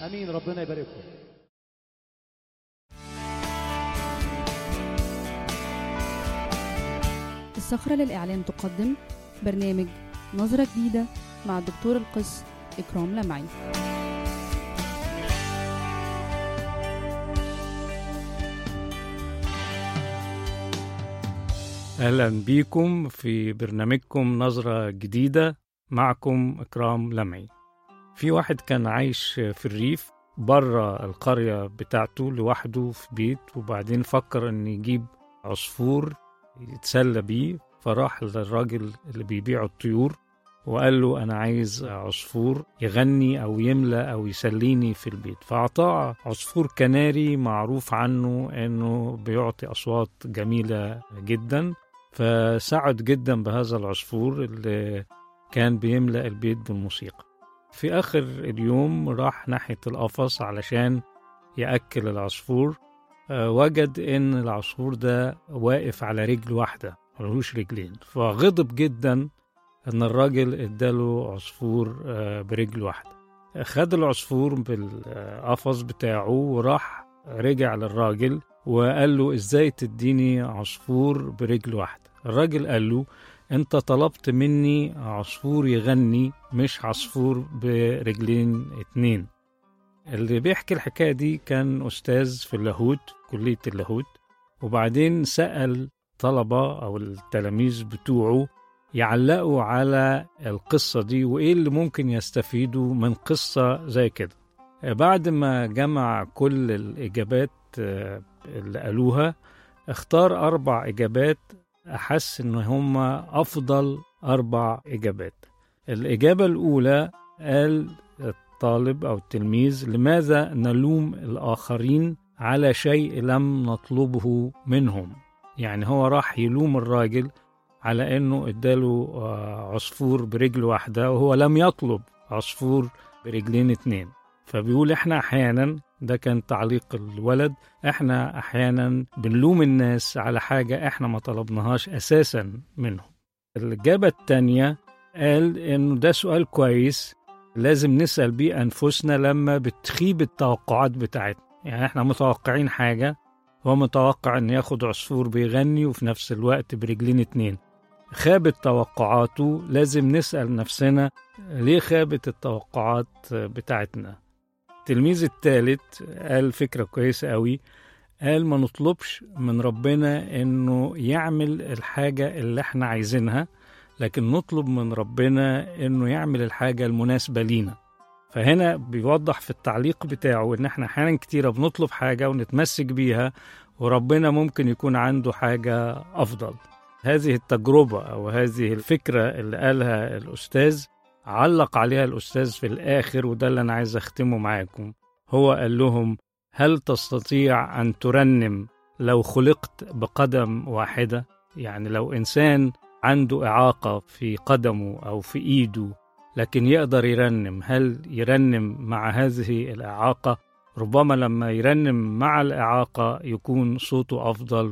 امين ربنا يبارككم الصخرة للإعلام تقدم برنامج نظرة جديدة مع الدكتور القس إكرام لمعي أهلا بيكم في برنامجكم نظرة جديدة معكم إكرام لمعي في واحد كان عايش في الريف بره القرية بتاعته لوحده في بيت وبعدين فكر إن يجيب عصفور يتسلى بيه فراح للراجل اللي بيبيع الطيور وقال له أنا عايز عصفور يغني أو يملى أو يسليني في البيت فأعطاه عصفور كناري معروف عنه إنه بيعطي أصوات جميلة جدا فسعد جدا بهذا العصفور اللي كان بيملأ البيت بالموسيقى في آخر اليوم راح ناحية القفص علشان يأكل العصفور آه، وجد إن العصفور ده واقف على رجل واحدة ملهوش رجلين فغضب جدا إن الراجل اداله عصفور آه، برجل واحدة خد العصفور بالقفص بتاعه وراح رجع للراجل وقال له ازاي تديني عصفور برجل واحدة الراجل قال له انت طلبت مني عصفور يغني مش عصفور برجلين اتنين اللي بيحكي الحكاية دي كان أستاذ في اللاهوت كلية اللاهوت وبعدين سأل طلبة أو التلاميذ بتوعه يعلقوا على القصة دي وإيه اللي ممكن يستفيدوا من قصة زي كده بعد ما جمع كل الإجابات آه، اللي قالوها اختار أربع إجابات أحس إن هما أفضل أربع إجابات الإجابة الأولى قال الطالب أو التلميذ لماذا نلوم الآخرين على شيء لم نطلبه منهم يعني هو راح يلوم الراجل على إنه إداله آه، عصفور برجل واحدة وهو لم يطلب عصفور برجلين اتنين فبيقول إحنا أحيانا ده كان تعليق الولد احنا احيانا بنلوم الناس على حاجة احنا ما طلبناهاش اساسا منهم الإجابة التانية قال انه ده سؤال كويس لازم نسأل بيه أنفسنا لما بتخيب التوقعات بتاعتنا يعني احنا متوقعين حاجة هو متوقع ان ياخد عصفور بيغني وفي نفس الوقت برجلين اتنين خابت توقعاته لازم نسأل نفسنا ليه خابت التوقعات بتاعتنا التلميذ الثالث قال فكرة كويسة قوي قال ما نطلبش من ربنا انه يعمل الحاجة اللي احنا عايزينها لكن نطلب من ربنا انه يعمل الحاجة المناسبة لينا فهنا بيوضح في التعليق بتاعه ان احنا احيانا كتيرة بنطلب حاجة ونتمسك بيها وربنا ممكن يكون عنده حاجة افضل هذه التجربة او هذه الفكرة اللي قالها الاستاذ علق عليها الأستاذ في الآخر وده اللي أنا عايز أختمه معاكم هو قال لهم هل تستطيع أن ترنم لو خلقت بقدم واحدة يعني لو إنسان عنده إعاقة في قدمه أو في إيده لكن يقدر يرنم هل يرنم مع هذه الإعاقة ربما لما يرنم مع الإعاقة يكون صوته أفضل